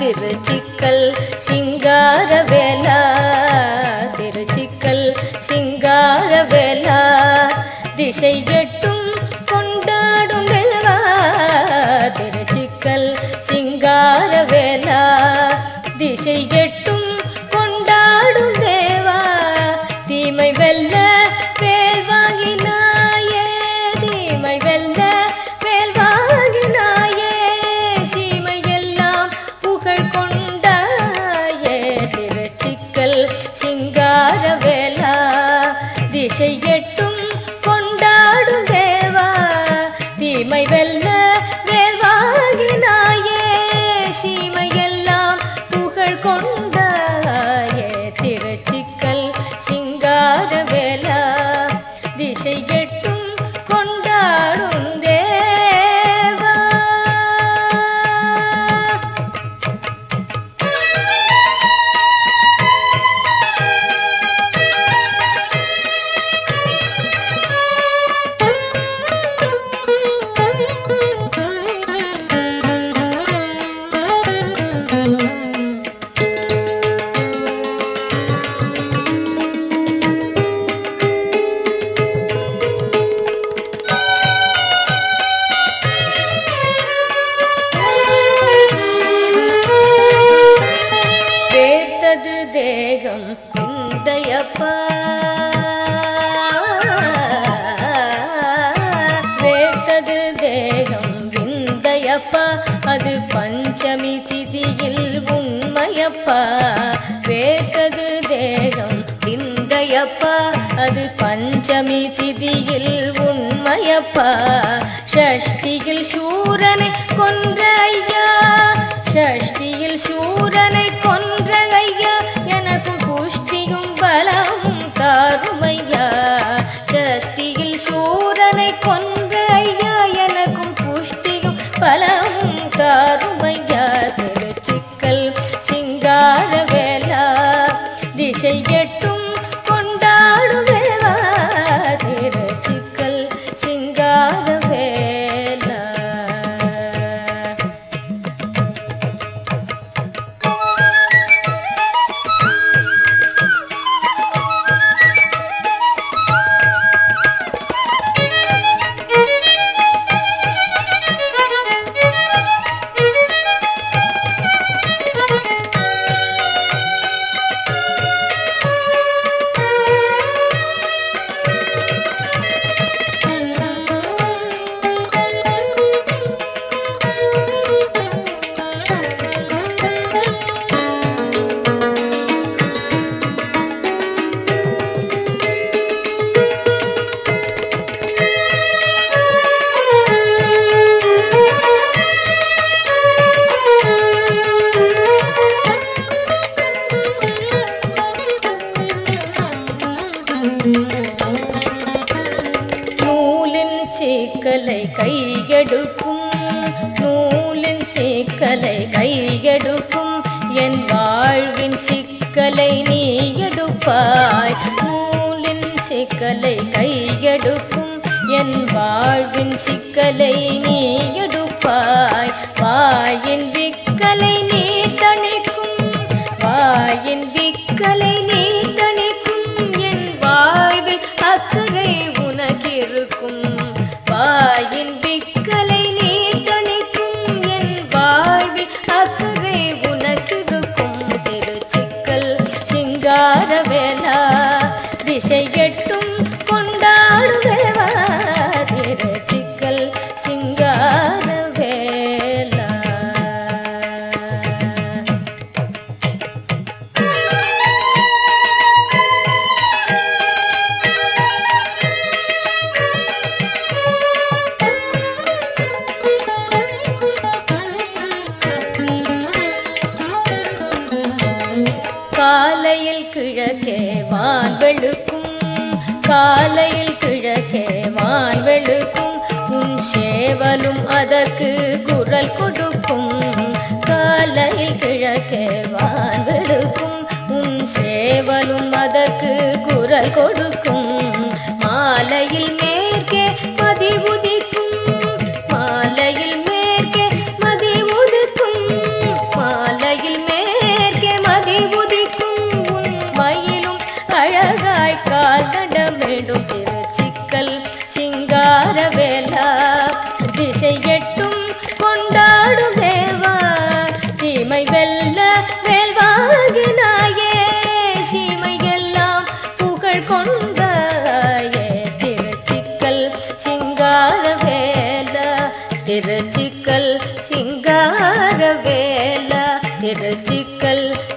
திருச்சிக்கல் சிங்காரவேலா திருச்சிக்கல் சிங்காரவேலா திசை எட்டும் கொண்டாடும் தேவா திருச்சிக்கல் சிங்காரவேலா திசை எட்டும் கொண்டாடும் தேவா தீமை வெல்ல வேல் வாங்கினாயே தீமை வெல்ல வேல் வாங்கினாயே சீமை எல்லாம் புகழ் கொண்டாயே திருச்சிக்கல் சிங்காரவேலா திசை எட்டும் கொண்டாடும் தேவா தீமை வெல்ல வேல் வாங்கினாயே சீமை எல்லாம் புகழ் கொண்டாயே திருச்சிக்கல் சிங்காரவேலா திசை எட்டும் கொண்டாடும் தேவா வேர்த்தது தேகம் விந்தையப்பா வேர்த்தது தேகம் விந்தையப்பா அது பஞ்சமி திதியில் உண்மையப்பா வேர்த்தது தேகம் விந்தையப்பா அது பஞ்சமி திதியில் உண்மையப்பா ஷஷ்டியில் சூரனை கொன்ற ஐயா ஷஷ்டியில் சூரனை கொன்ற ஐயா எனக்கு புஷ்டியும் பலமும் தாருமையா ஷஷ்டியில் சூரனை கொன்ற ஐயா எனக்கும் புஷ்டியும் பலமும் தாருமையா திருச்சிக்கல் சிங்கார வேலா திசை எட்டும் கொண்டாடுவேவா திருச்சிக்கல் சிங்கார வேலா நூலின் சேக்கலை கையெடுக்கும் நூலின் சேக்கலை கையெடுக்கும் என் வாழ்வின் சிக்கலை நீ எடுப்பாய் நூலின் சிக்கலை கையெடுக்கும் என் வாழ்வின் சிக்கலை நீ எடுப்பாய் வாயின் விக்கலை நீ தணிக்கும் வாயின் விக்கலை நீ தணிக்கும் என் வாழ்வில் அக்கறை உனக்கிருக்கும் வாயின் விக்கலை நீ தணிக்கும் என் வாழ்வில் அக்கறை உனக்கிருக்கும் திருச்சிக்கல் சிங்காரவேலா திசை எட்டும் கொண்டாடுவேவா திருச்சிக்கல் சிங்காரவேலா காலையில் கிழக்கே வான் வெளுக்கும் காலையில் கிழக்கே வான் வெளுக்கும் உன் சேவலும் அதற்கு குரல் கொடுக்கும் காலையில் கிழக்கே வான் வெளுக்கும் உன் சேவலும் அதற்கு குரல் கொடுக்கும் மாலையில் மேற்கே மதி உதிக்கும் மாலையில் மேற்கே மதி உதிக்கும் மாலை கரவேல திருச்சிக்கல்